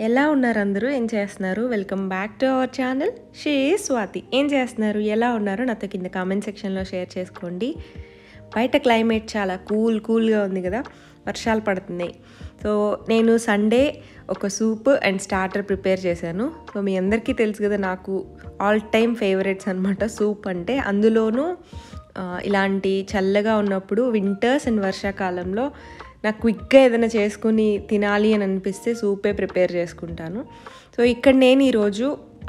ఎలా ఉన్నారు అందరూ ఏం చేస్తున్నారు welcome back to our channel షే స్వాతి ఏం చేస్తున్నారు ఎలా ఉన్నారు నాతో కింద కామెంట్ సెక్షన్లో షేర్ చేసుకోండి బయట క్లైమేట్ చాలా కూల్ కూల్గా ఉంది కదా వర్షాలు పడుతున్నాయి సో నేను సండే ఒక సూప్ అండ్ స్టార్టర్ ప్రిపేర్ చేశాను సో మీ అందరికీ తెలుసు కదా నాకు ఆల్ టైమ్ ఫేవరెట్స్ అనమాట సూప్ అంటే అందులోనూ ఆ, ఇలాంటి చల్లగా ఉన్నప్పుడు వింటర్స్ అండ్ వర్షాకాలంలో నాకు క్విక్గా ఏదైనా చేసుకుని తినాలి అని అనిపిస్తే సూపే ప్రిపేర్ చేసుకుంటాను సో ఇక్కడ నేను ఈరోజు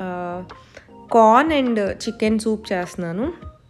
కార్న్ అండ్ చికెన్ సూప్ చేస్తున్నాను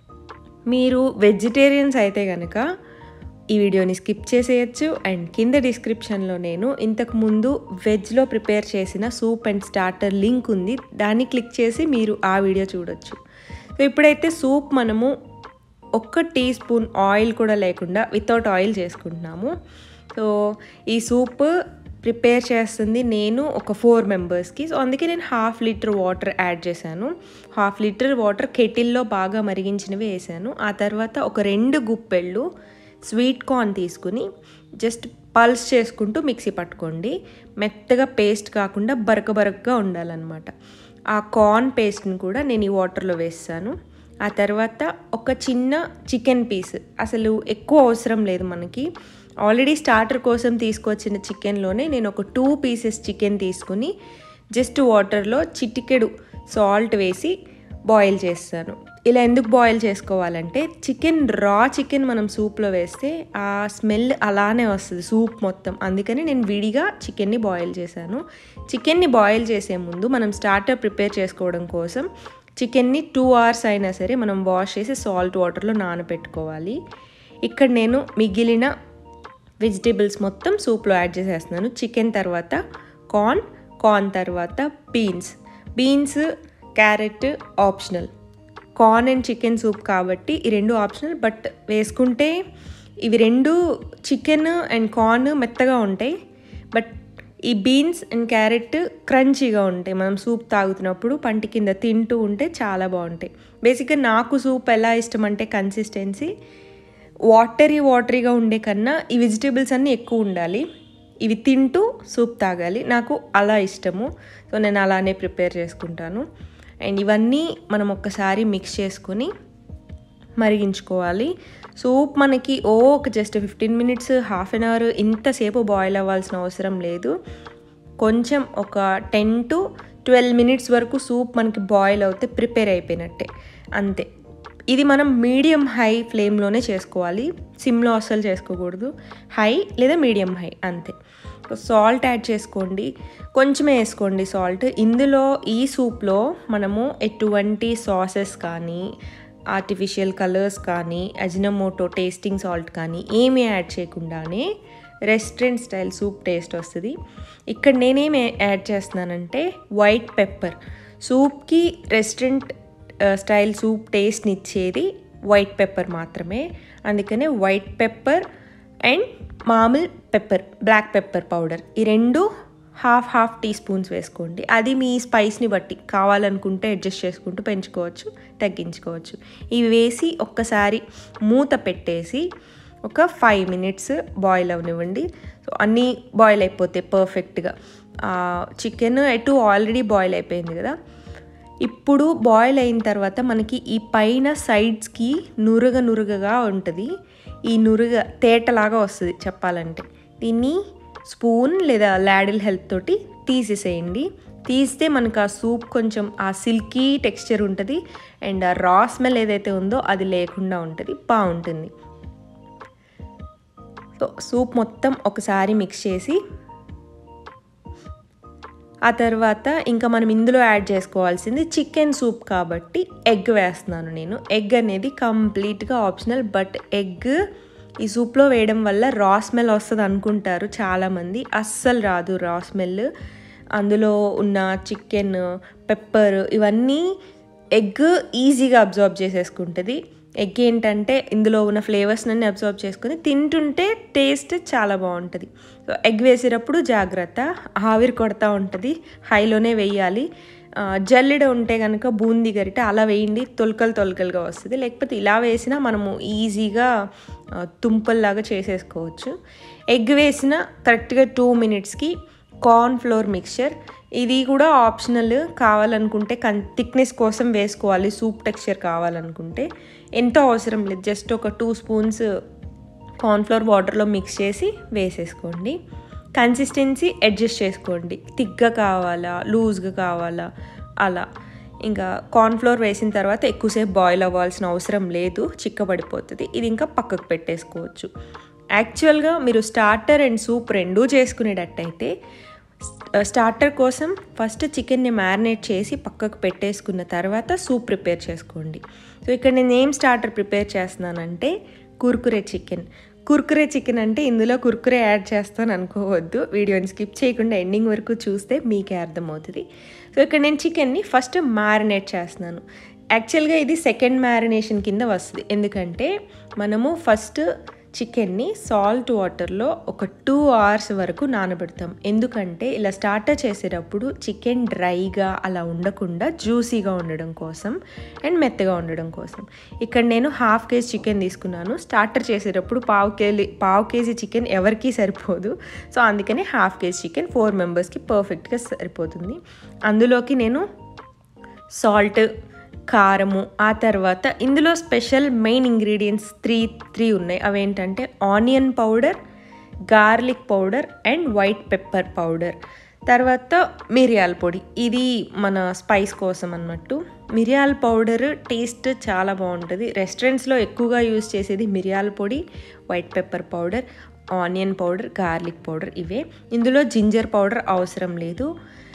మీరు వెజిటేరియన్స్ అయితే కనుక ఈ వీడియోని స్కిప్ చేసేయచ్చు అండ్ కింద డిస్క్రిప్షన్లో నేను ఇంతకు ముందు వెజ్లో ప్రిపేర్ చేసిన సూప్ అండ్ స్టార్టర్ లింక్ ఉంది దాన్ని క్లిక్ చేసి మీరు ఆ వీడియో చూడొచ్చు సో ఇప్పుడైతే సూప్ మనము ఒక్క టీ స్పూన్ ఆయిల్ కూడా లేకుండా వితౌట్ ఆయిల్ చేసుకుంటున్నాము సో ఈ సూప్ ప్రిపేర్ చేస్తుంది నేను ఒక ఫోర్ మెంబర్స్కి సో అందుకే నేను హాఫ్ లీటర్ వాటర్ యాడ్ చేశాను హాఫ్ లీటర్ వాటర్ కెటిల్లో బాగా మరిగించినవి వేసాను ఆ తర్వాత ఒక రెండు గుప్పెళ్ళు స్వీట్ కార్న్ తీసుకుని జస్ట్ పల్స్ చేసుకుంటూ మిక్సీ పట్టుకోండి మెత్తగా పేస్ట్ కాకుండా బరక బరకగా ఉండాలన్నమాట ఆ కార్న్ పేస్ట్ని కూడా నేను ఈ వాటర్లో వేస్తాను ఆ తర్వాత ఒక చిన్న చికెన్ పీస్ అసలు ఎక్కువ అవసరం లేదు మనకి ఆల్రెడీ స్టార్టర్ కోసం తీసుకొచ్చిన చికెన్లోనే నేను ఒక టూ పీసెస్ చికెన్ తీసుకుని జస్ట్ వాటర్లో చిటికెడు సాల్ట్ వేసి బాయిల్ చేస్తాను ఇలా ఎందుకు బాయిల్ చేసుకోవాలంటే చికెన్ రా చికెన్ మనం సూప్లో వేస్తే ఆ స్మెల్ అలానే వస్తుంది సూప్ మొత్తం అందుకని నేను విడిగా చికెన్ని బాయిల్ చేశాను చికెన్ని బాయిల్ చేసే ముందు మనం స్టార్టర్ ప్రిపేర్ చేసుకోవడం కోసం చికెన్ని టూ అవర్స్ అయినా సరే మనం వాష్ చేసి సాల్ట్ వాటర్లో నానబెట్టుకోవాలి ఇక్కడ నేను మిగిలిన వెజిటేబుల్స్ మొత్తం సూప్లో యాడ్ చేసేస్తున్నాను చికెన్ తర్వాత కార్న్ కార్న్ తర్వాత beans beans carrot optional corn and chicken soup కాబట్టి ఈ రెండు ఆప్షనల్ బట్ వేసుకుంటే ఇవి రెండు చికెన్ అండ్ కార్న్ మెత్తగా ఉంటాయి బట్ ఈ బీన్స్ అండ్ క్యారెట్ క్రంచీగా ఉంటాయి మనం సూప్ తాగుతున్నప్పుడు పంటి కింద తింటూ ఉంటే చాలా బాగుంటాయి బేసిక్గా నాకు సూప్ ఎలా ఇష్టం అంటే కన్సిస్టెన్సీ వాటరీ వాటరీగా ఉండే కన్నా ఈ వెజిటేబుల్స్ అన్నీ ఎక్కువ ఉండాలి ఇవి తింటూ సూప్ తాగాలి నాకు అలా ఇష్టము సో నేను అలానే ప్రిపేర్ చేసుకుంటాను అండ్ ఇవన్నీ మనం ఒక్కసారి మిక్స్ చేసుకొని మరిగించుకోవాలి సూప్ మనకి ఓ ఒక just fifteen minutes half an hour ఇంతసేపు బాయిల్ అవ్వాల్సిన అవసరం లేదు కొంచెం ఒక టెన్ టు ట్వెల్వ్ మినిట్స్ వరకు సూప్ మనకి బాయిల్ అవుతే ప్రిపేర్ అయిపోయినట్టే అంతే ఇది మనం మీడియం హై ఫ్లేమ్లోనే చేసుకోవాలి సిమ్లో అస్సలు చేసుకోకూడదు హై లేదా మీడియం హై అంతే సాల్ట్ యాడ్ చేసుకోండి కొంచెమే వేసుకోండి సాల్ట్ ఇందులో ఈ సూప్లో మనము ఎటువంటి సాసెస్ కానీ ఆర్టిఫిషియల్ కలర్స్ కానీ అజినమోటో టేస్టింగ్ సాల్ట్ కానీ ఏమీ యాడ్ చేయకుండానే రెస్టారెంట్ స్టైల్ సూప్ టేస్ట్ వస్తుంది ఇక్కడ నేనేం యాడ్ చేస్తున్నానంటే వైట్ పెప్పర్ సూప్కి రెస్టారెంట్ స్టైల్ సూప్ టేస్ట్ని ఇచ్చేది వైట్ పెప్పర్ మాత్రమే అందుకనే వైట్ పెప్పర్ అండ్ మామూలు పెప్పర్ బ్లాక్ పెప్పర్ పౌడర్ ఈ రెండు హాఫ్ హాఫ్ టీ స్పూన్స్ వేసుకోండి అది మీ స్పైస్ని బట్టి కావాలనుకుంటే అడ్జస్ట్ చేసుకుంటూ పెంచుకోవచ్చు తగ్గించుకోవచ్చు ఇవి వేసి ఒక్కసారి మూత పెట్టేసి ఒక ఫైవ్ మినిట్స్ బాయిల్ అవనివ్వండి సో అన్నీ బాయిల్ అయిపోతాయి పర్ఫెక్ట్గా చికెన్ ఎటు ఆల్రెడీ బాయిల్ అయిపోయింది కదా ఇప్పుడు బాయిల్ అయిన తర్వాత మనకి ఈ పైన సైడ్స్కి నురగ నురగగా ఉంటుంది ఈ నురగ తేటలాగా వస్తుంది చెప్పాలంటే దీన్ని స్పూన్ లేదా లాడిల్ హెల్ప్ తోటి తీసేసేయండి తీస్తే మనకు ఆ సూప్ కొంచెం ఆ సిల్కీ టెక్స్చర్ ఉంటుంది అండ్ ఆ రా స్మెల్ ఏదైతే ఉందో అది లేకుండా ఉంటుంది బాగుంటుంది సో సూప్ మొత్తం ఒకసారి మిక్స్ చేసి ఆ తర్వాత ఇంకా మనం ఇందులో యాడ్ చేసుకోవాల్సింది చికెన్ సూప్ కాబట్టి ఎగ్ వేస్తున్నాను నేను ఎగ్ అనేది కంప్లీట్గా ఆప్షనల్ బట్ ఎగ్ ఈ సూప్లో వేయడం వల్ల రా స్మెల్ వస్తుంది అనుకుంటారు చాలామంది అస్సలు రాదు రా స్మెల్ అందులో ఉన్న చికెన్ పెప్పర్ ఇవన్నీ ఎగ్ ఈజీగా అబ్జార్బ్ చేసేసుకుంటుంది ఎగ్ ఏంటంటే ఇందులో ఉన్న ఫ్లేవర్స్ అన్ని అబ్జర్వ్ చేసుకుని తింటుంటే టేస్ట్ చాలా బాగుంటుంది సో ఎగ్ వేసేటప్పుడు జాగ్రత్త ఆవిరి కొడతా ఉంటుంది హైలోనే వేయాలి జల్లెడ ఉంటే కనుక బూందీ గరిట అలా వేయండి తొలకలు తొలకలుగా వస్తుంది లేకపోతే ఇలా వేసినా మనము ఈజీగా తుంపల్లాగా చేసేసుకోవచ్చు ఎగ్ వేసిన కరెక్ట్గా టూ మినిట్స్కి కార్న్ ఫ్లోర్ మిక్చర్ ఇది కూడా ఆప్షనల్ కావాలనుకుంటే కన్ థిక్నెస్ కోసం వేసుకోవాలి సూప్ టెక్స్చర్ కావాలనుకుంటే ఎంతో అవసరం లేదు జస్ట్ ఒక టూ స్పూన్స్ కార్న్ఫ్లోర్ వాటర్లో మిక్స్ చేసి వేసేసుకోండి కన్సిస్టెన్సీ అడ్జస్ట్ చేసుకోండి థిక్గా కావాలా లూజ్గా కావాలా అలా ఇంకా కార్న్ఫ్లోర్ వేసిన తర్వాత ఎక్కువసేపు బాయిల్ అవ్వాల్సిన అవసరం లేదు చిక్కబడిపోతుంది ఇది ఇంకా పక్కకు పెట్టేసుకోవచ్చు యాక్చువల్గా మీరు స్టార్టర్ అండ్ సూప్ రెండూ చేసుకునేటట్టయితే స్టార్టర్ కోసం ఫస్ట్ చికెన్ని మ్యారినేట్ చేసి పక్కకు పెట్టేసుకున్న తర్వాత సూప్ ప్రిపేర్ చేసుకోండి సో ఇక్కడ నేను ఏం స్టార్టర్ ప్రిపేర్ చేస్తున్నానంటే కుర్కురే చికెన్ కుర్కురే చికెన్ అంటే ఇందులో కుర్కురే యాడ్ చేస్తాను అనుకోవద్దు వీడియోని స్కిప్ చేయకుండా ఎండింగ్ వరకు చూస్తే మీకే అర్థమవుతుంది సో ఇక్కడ నేను చికెన్ని ఫస్ట్ మ్యారినేట్ చేస్తున్నాను యాక్చువల్గా ఇది సెకండ్ మ్యారినేషన్ కింద వస్తుంది ఎందుకంటే మనము ఫస్ట్ చికెన్ని సాల్ట్ వాటర్లో ఒక టూ అవర్స్ వరకు నానబెడతాం ఎందుకంటే ఇలా స్టార్టర్ చేసేటప్పుడు చికెన్ డ్రైగా అలా ఉండకుండా జ్యూసీగా ఉండడం కోసం అండ్ మెత్తగా ఉండడం కోసం ఇక్కడ నేను హాఫ్ కేజీ చికెన్ తీసుకున్నాను స్టార్టర్ చేసేటప్పుడు పావు కేజీ పావు కేజీ చికెన్ ఎవరికీ సరిపోదు సో అందుకని హాఫ్ కేజీ చికెన్ ఫోర్ మెంబర్స్కి పర్ఫెక్ట్గా సరిపోతుంది అందులోకి నేను సాల్ట్ కారము ఆ తర్వాత ఇందులో special main ingredients three three ఉన్నాయి అవేంటంటే onion powder garlic powder and white pepper powder తర్వాత మిరియాల పొడి ఇది మన స్పైస్ కోసం అన్నట్టు మిరియాల పౌడర్ టేస్ట్ చాలా బాగుంటుంది రెస్టారెంట్స్లో ఎక్కువగా యూజ్ చేసేది మిరియాల పొడి white pepper powder onion powder garlic powder ఇవే ఇందులో జింజర్ పౌడర్ అవసరం లేదు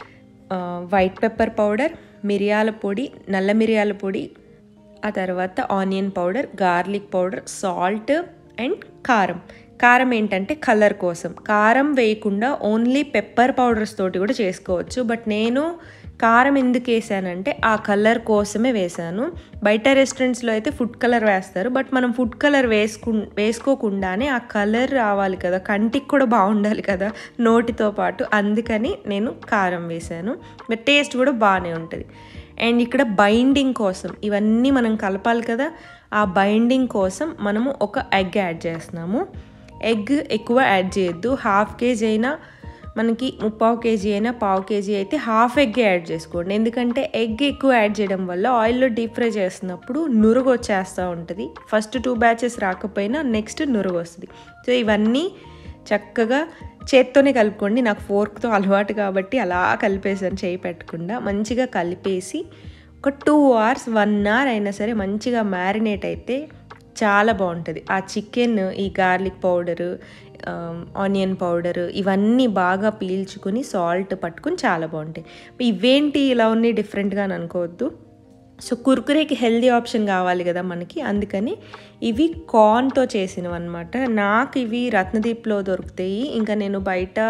వైట్ పెప్పర్ పౌడర్ మిరియాల పొడి నల్ల మిరియాల పొడి ఆ తర్వాత onion powder garlic powder salt and కారం కారం ఏంటంటే కలర్ కోసం కారం వేయకుండా ఓన్లీ పెప్పర్ పౌడర్స్ తోటి కూడా చేసుకోవచ్చు బట్ నేను కారం ఎందుకు వేసానంటే ఆ కలర్ కోసమే వేసాను బయట రెస్టారెంట్స్లో అయితే ఫుడ్ కలర్ వేస్తారు బట్ మనం ఫుడ్ కలర్ వేసుకు వేసుకోకుండానే ఆ కలర్ రావాలి కదా కంటికి కూడా బాగుండాలి కదా నోటితో పాటు అందుకని నేను కారం వేసాను బట్ టేస్ట్ కూడా బాగానే ఉంటుంది అండ్ ఇక్కడ బైండింగ్ కోసం ఇవన్నీ మనం కలపాలి కదా ఆ బైండింగ్ కోసం మనము ఒక ఎగ్ యాడ్ చేస్తున్నాము ఎగ్ ఎక్కువ యాడ్ చేయొద్దు హాఫ్ కేజీ అయినా మనకి ముప్పావు కేజీ అయినా పావు కేజీ అయితే హాఫ్ ఎగ్ యాడ్ చేసుకోండి ఎందుకంటే ఎగ్ ఎక్కువ యాడ్ చేయడం వల్ల ఆయిల్లో డీప్ ఫ్రై చేస్తున్నప్పుడు నురుగు వచ్చేస్తూ ఉంటుంది ఫస్ట్ టూ బ్యాచెస్ రాకపోయినా నెక్స్ట్ నురుగు వస్తుంది సో ఇవన్నీ చక్కగా చేత్తోనే కలుపుకోండి నాకు ఫోర్క్తో అలవాటు కాబట్టి అలా కలిపేసాను చేయి పెట్టకుండా మంచిగా కలిపేసి ఒక టూ అవర్స్ వన్ అవర్ అయినా సరే మంచిగా మ్యారినేట్ అయితే చాలా బాగుంటుంది ఆ చికెన్ ఈ గార్లిక్ పౌడరు ఆనియన్ పౌడర్ ఇవన్నీ బాగా పీల్చుకుని సాల్ట్ పట్టుకుని చాలా బాగుంటాయి ఇవేంటి ఇలా ఉన్నాయి డిఫరెంట్గా అని అనుకోవద్దు సో కుర్కురేకి హెల్దీ ఆప్షన్ కావాలి కదా మనకి అందుకని ఇవి కార్న్తో చేసినవి అనమాట నాకు ఇవి రత్నదీప్లో దొరుకుతాయి ఇంకా నేను బయట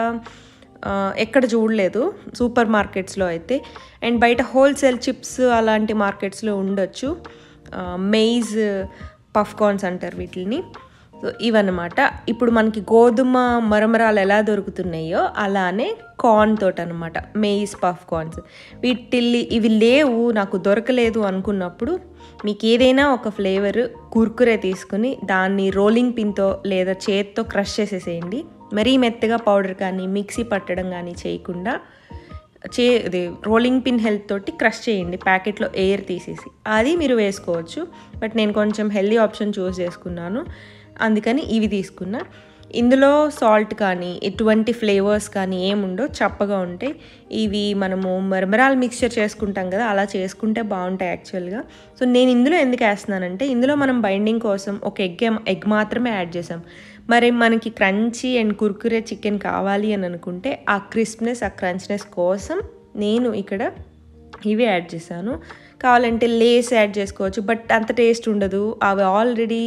ఎక్కడ చూడలేదు సూపర్ మార్కెట్స్లో అయితే అండ్ బయట హోల్సేల్ చిప్స్ అలాంటి మార్కెట్స్లో ఉండొచ్చు మెయిజ్ పఫ్ కార్న్స్ అంటారు వీటిని సో ఇవన్నమాట ఇప్పుడు మనకి గోధుమ మరమరాలు ఎలా దొరుకుతున్నాయో అలానే కార్న్ తోట అనమాట మెయిస్ పఫ్ కార్న్స్ వీటిల్లి ఇవి లేవు నాకు దొరకలేదు అనుకున్నప్పుడు మీకు ఏదైనా ఒక ఫ్లేవర్ కుర్కురే తీసుకుని దాన్ని రోలింగ్ పిన్తో లేదా చేత్తో క్రష్ చేసేసేయండి మరీ మెత్తగా పౌడర్ కానీ మిక్సీ పట్టడం కానీ చేయకుండా చే ఇది రోలింగ్ పిన్ హెల్త్ తోటి క్రష్ చేయండి ప్యాకెట్లో ఎయిర్ తీసేసి అది మీరు వేసుకోవచ్చు బట్ నేను కొంచెం హెల్దీ ఆప్షన్ చూస్ చేసుకున్నాను అందుకని ఇవి తీసుకున్నా ఇందులో సాల్ట్ కానీ ఎటువంటి ఫ్లేవర్స్ కానీ ఏముండో చప్పగా ఉంటాయి ఇవి మనము మరమరాలు మిక్స్చర్ చేసుకుంటాం కదా అలా చేసుకుంటే బాగుంటాయి యాక్చువల్గా సో నేను ఇందులో ఎందుకు వేస్తున్నానంటే ఇందులో మనం బైండింగ్ కోసం ఒక ఎగ్ ఎగ్ మాత్రమే యాడ్ చేసాం మరి మనకి క్రంచీ అండ్ కుర్కురే చికెన్ కావాలి అని అనుకుంటే ఆ క్రిస్ప్నెస్ ఆ క్రంచ్నెస్ కోసం నేను ఇక్కడ ఇవి యాడ్ చేశాను కావాలంటే లేస్ యాడ్ చేసుకోవచ్చు బట్ అంత టేస్ట్ ఉండదు అవి ఆల్రెడీ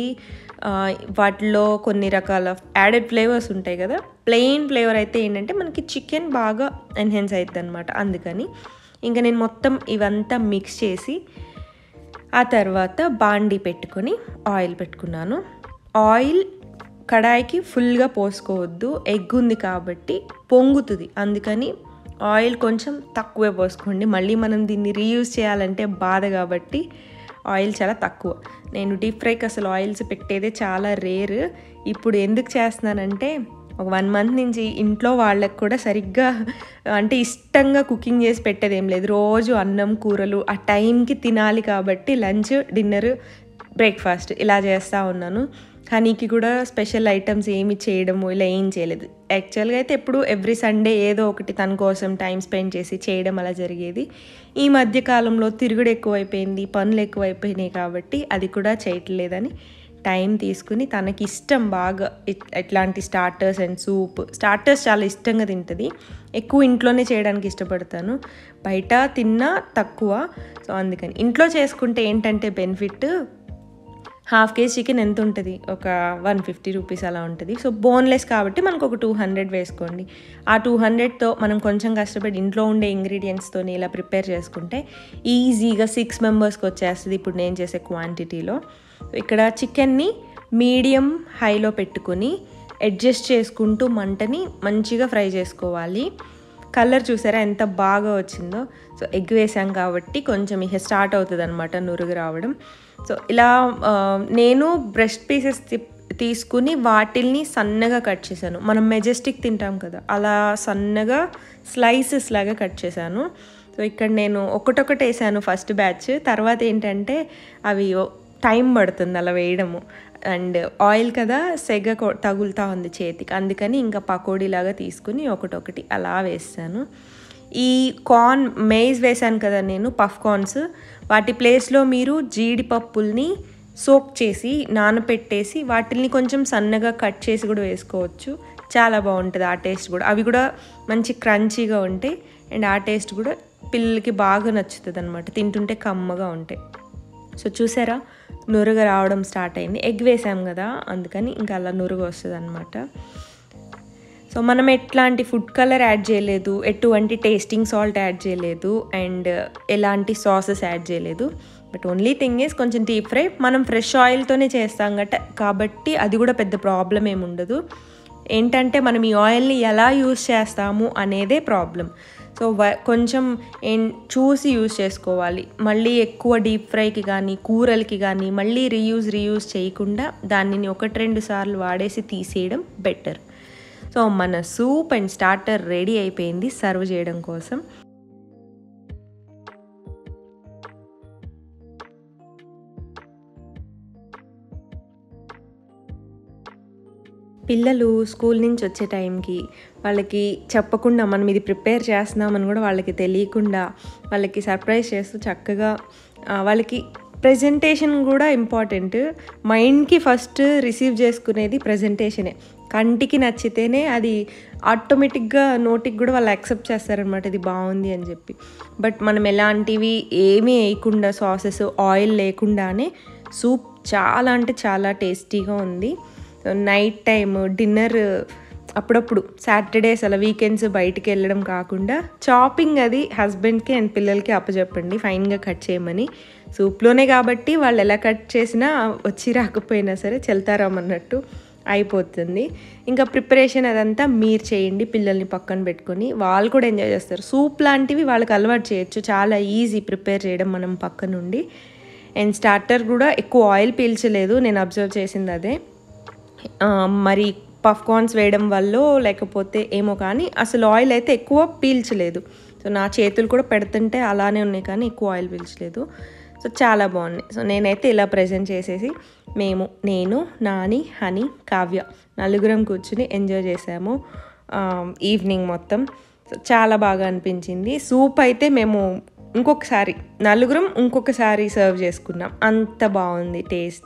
వాటిలో కొన్ని రకాల యాడెడ్ ఫ్లేవర్స్ ఉంటాయి కదా ప్లెయిన్ ఫ్లేవర్ అయితే ఏంటంటే మనకి చికెన్ బాగా ఎన్హెన్స్ అవుతుంది అనమాట అందుకని ఇంకా నేను మొత్తం ఇవంతా మిక్స్ చేసి ఆ తర్వాత బాండి పెట్టుకొని ఆయిల్ పెట్టుకున్నాను ఆయిల్ కడాయికి ఫుల్గా పోసుకోవద్దు ఎగ్ ఉంది కాబట్టి పొంగుతుంది అందుకని ఆయిల్ కొంచెం తక్కువే పోసుకోండి మళ్ళీ మనం దీన్ని రీయూజ్ చేయాలంటే బాధ కాబట్టి ఆయిల్ చాలా తక్కువ నేను డీప్ ఫ్రైకి అసలు ఆయిల్స్ పెట్టేదే చాలా రేర్ ఇప్పుడు ఎందుకు చేస్తున్నానంటే ఒక వన్ మంత్ నుంచి ఇంట్లో వాళ్ళకి కూడా సరిగ్గా అంటే ఇష్టంగా కుకింగ్ చేసి పెట్టేది ఏం లేదు రోజు అన్నం కూరలు ఆ టైంకి తినాలి కాబట్టి లంచ్ డిన్నర్ బ్రేక్ఫాస్ట్ ఇలా చేస్తూ ఉన్నాను హనీకి కూడా స్పెషల్ ఐటమ్స్ ఏమి చేయడము ఇలా ఏం చేయలేదు యాక్చువల్గా అయితే ఎప్పుడు ఎవ్రీ సండే ఏదో ఒకటి తన కోసం టైం స్పెండ్ చేసి చేయడం అలా జరిగేది ఈ మధ్య కాలంలో తిరుగుడు ఎక్కువైపోయింది పనులు ఎక్కువైపోయినాయి కాబట్టి అది కూడా చేయట్లేదని టైం తీసుకుని తనకి ఇష్టం బాగా ఇట్- ఇట్లాంటి స్టార్టర్స్ అండ్ సూప్ స్టార్టర్స్ చాలా ఇష్టంగా తింటుంది ఎక్కువ ఇంట్లోనే చేయడానికి ఇష్టపడతాను బయట తిన్నా తక్కువ సో అందుకని ఇంట్లో చేసుకుంటే ఏంటంటే బెనిఫిట్ హాఫ్ కేజీ చికెన్ ఎంత ఉంటుంది ఒక వన్ ఫిఫ్టీ రూపీస్ అలా ఉంటుంది సో బోన్లెస్ కాబట్టి మనకు ఒక టూ హండ్రెడ్ వేసుకోండి ఆ టూ హండ్రెడ్తో మనం కొంచెం కష్టపడి ఇంట్లో ఉండే ఇంగ్రీడియంట్స్తో ఇలా ప్రిపేర్ చేసుకుంటే ఈజీగా సిక్స్ మెంబర్స్కి వచ్చేస్తుంది ఇప్పుడు నేను చేసే క్వాంటిటీలో ఇక్కడ చికెన్ని మీడియం హైలో పెట్టుకుని అడ్జస్ట్ చేసుకుంటూ మంటని మంచిగా ఫ్రై చేసుకోవాలి కలర్ చూసారా ఎంత బాగా వచ్చిందో సో ఎగ్ వేసాం కాబట్టి కొంచెం ఇక స్టార్ట్ అవుతుంది అనమాట నురుగు రావడం సో ఇలా ఆ, నేను బ్రెస్ట్ పీసెస్ తీసుకుని వాటిల్ని సన్నగా కట్ చేశాను మనం మెజెస్టిక్ తింటాం కదా అలా సన్నగా స్లైసెస్ లాగా కట్ చేశాను సో ఇక్కడ నేను ఒకటొకటి వేసాను ఫస్ట్ బ్యాచ్ తర్వాత ఏంటంటే అవి టైం పడుతుంది అలా వేయడము అండ్ ఆయిల్ కదా సెగ కొ- తగులుతా ఉంది చేతికి అందుకని ఇంకా పకోడీలాగా తీసుకుని ఒకటొకటి అలా వేస్తాను ఈ కార్న్ మేజ్ వేసాను కదా నేను పఫ్ కార్న్స్ వాటి ప్లేస్లో మీరు జీడిపప్పుల్ని సోక్ చేసి నానపెట్టేసి వాటిని కొంచెం సన్నగా కట్ చేసి కూడా వేసుకోవచ్చు చాలా బాగుంటుంది ఆ టేస్ట్ కూడా అవి కూడా మంచి క్రంచీగా ఉంటాయి అండ్ ఆ టేస్ట్ కూడా పిల్లలకి బాగా నచ్చుతుంది అనమాట తింటుంటే కమ్మగా ఉంటాయి సో చూసారా నురుగ రావడం స్టార్ట్ అయింది ఎగ్ వేసాం కదా అందుకని ఇంకా అలా నురుగు వస్తుంది అనమాట సో మనం ఎట్లాంటి ఫుడ్ కలర్ యాడ్ చేయలేదు ఎటువంటి టేస్టింగ్ సాల్ట్ యాడ్ చేయలేదు అండ్ ఎలాంటి సాసెస్ యాడ్ చేయలేదు బట్ ఓన్లీ థింగ్ ఈస్ కొంచెం డీప్ ఫ్రై మనం ఫ్రెష్ ఆయిల్తోనే చేస్తాం గట కాబట్టి అది కూడా పెద్ద ప్రాబ్లం ఏమి ఉండదు ఏంటంటే మనం ఈ ఆయిల్ని ఎలా యూస్ చేస్తాము అనేదే ప్రాబ్లం సో వ- కొంచెం ఏం చూసి యూస్ చేసుకోవాలి మళ్ళీ ఎక్కువ డీప్ ఫ్రైకి కానీ కూరలకి కానీ మళ్ళీ రీయూజ్ రీయూజ్ చేయకుండా దానిని ఒకటి రెండు సార్లు వాడేసి తీసేయడం బెటర్ సో మన సూప్ అండ్ స్టార్టర్ రెడీ అయిపోయింది సర్వ్ చేయడం కోసం పిల్లలు స్కూల్ నుంచి వచ్చే టైంకి వాళ్ళకి చెప్పకుండా మనం ఇది ప్రిపేర్ చేస్తున్నామని కూడా వాళ్ళకి తెలియకుండా వాళ్ళకి సర్ప్రైజ్ చేస్తూ చక్కగా ఆ, వాళ్ళకి ప్రజెంటేషన్ కూడా ఇంపార్టెంట్ మైండ్కి ఫస్ట్ రిసీవ్ చేసుకునేది ప్రజెంటేషనే కంటికి నచ్చితేనే అది ఆటోమేటిక్గా నోటికి కూడా వాళ్ళు యాక్సెప్ట్ చేస్తారనమాట ఇది బాగుంది అని చెప్పి బట్ మనం ఎలాంటివి ఏమీ వేయకుండా సాసెస్ ఆయిల్ లేకుండానే సూప్ చాలా అంటే చాలా టేస్టీగా ఉంది నైట్ టైం డిన్నర్ అప్పుడప్పుడు సాటర్డేస్ అలా వీకెండ్స్ బయటికి వెళ్ళడం కాకుండా చాపింగ్ అది హస్బెండ్కి అండ్ పిల్లలకి అప్పచెప్పండి ఫైన్గా కట్ చేయమని సూప్లోనే కాబట్టి వాళ్ళు ఎలా కట్ చేసినా వచ్చి రాకపోయినా సరే చెల్తారామన్నట్టు అయిపోతుంది ఇంకా ప్రిపరేషన్ అదంతా మీరు చేయండి పిల్లల్ని పక్కన పెట్టుకొని వాళ్ళు కూడా ఎంజాయ్ చేస్తారు సూప్ లాంటివి వాళ్ళకి అలవాటు చేయొచ్చు చాలా ఈజీ ప్రిపేర్ చేయడం మనం పక్క నుండి అండ్ స్టార్టర్ కూడా ఎక్కువ ఆయిల్ పీల్చలేదు నేను అబ్జర్వ్ చేసింది అదే ఆ, మరి పఫ్ కార్న్స్ వేయడం వల్ల లేకపోతే ఏమో కానీ అసలు ఆయిల్ అయితే ఎక్కువ పీల్చలేదు సో నా చేతులు కూడా పెడుతుంటే అలానే ఉన్నాయి కానీ ఎక్కువ ఆయిల్ పీల్చలేదు సో చాలా బాగున్నాయి సో నేనైతే ఇలా ప్రజెంట్ చేసేసి మేము నేను నాని హనీ కావ్య నలుగురం కూర్చుని ఎంజాయ్ చేసాము ఈవినింగ్ మొత్తం సో చాలా బాగా అనిపించింది సూప్ అయితే మేము ఇంకొకసారి నలుగురం ఇంకొకసారి సర్వ్ చేసుకున్నాం అంత బాగుంది టేస్ట్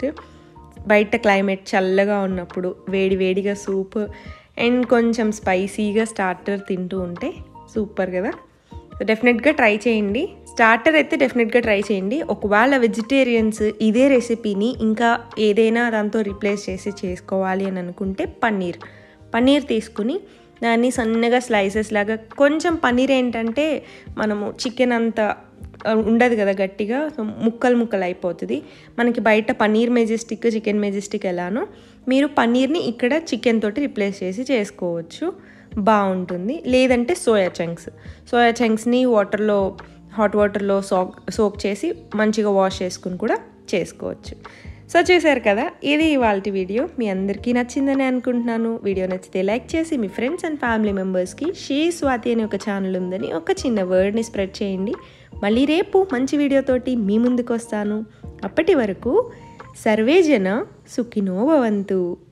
బయట క్లైమేట్ చల్లగా ఉన్నప్పుడు వేడి వేడిగా సూప్ అండ్ కొంచెం స్పైసీగా స్టార్టర్ తింటూ ఉంటే సూపర్ కదా సో డెఫినెట్గా ట్రై చేయండి స్టార్టర్ అయితే డెఫినెట్గా ట్రై చేయండి ఒకవేళ వెజిటేరియన్స్ ఇదే రెసిపీని ఇంకా ఏదైనా దాంతో రీప్లేస్ చేసి చేసుకోవాలి అని అనుకుంటే పన్నీర్ పన్నీర్ తీసుకుని దాన్ని సన్నగా స్లైసెస్ లాగా కొంచెం పన్నీర్ ఏంటంటే మనము చికెన్ అంత ఆ, ఉండదు కదా గట్టిగా సో ముక్కలు ముక్కలు అయిపోతుంది మనకి బయట పన్నీర్ మెజెస్టిక్ చికెన్ మెజెస్టిక్ ఎలానో మీరు పన్నీర్ని ఇక్కడ చికెన్ తోటి రిప్లేస్ చేసి చేసుకోవచ్చు బాగుంటుంది లేదంటే సోయా చంక్స్ సోయా చంక్స్ని వాటర్లో హాట్ వాటర్లో సోక్ సోక్ చేసి మంచిగా వాష్ చేసుకుని కూడా చేసుకోవచ్చు సో చూసారు కదా ఇది ఇవాళ వీడియో మీ అందరికీ నచ్చిందని అనుకుంటున్నాను వీడియో నచ్చితే లైక్ చేసి మీ ఫ్రెండ్స్ అండ్ ఫ్యామిలీ మెంబర్స్కి షీ స్వాతి అనే ఒక ఛానల్ ఉందని ఒక చిన్న వర్డ్ని స్ప్రెడ్ చేయండి మళ్ళీ రేపు మంచి వీడియోతోటి మీ ముందుకు వస్తాను అప్పటి వరకు సర్వేజన సుఖినో భవంతు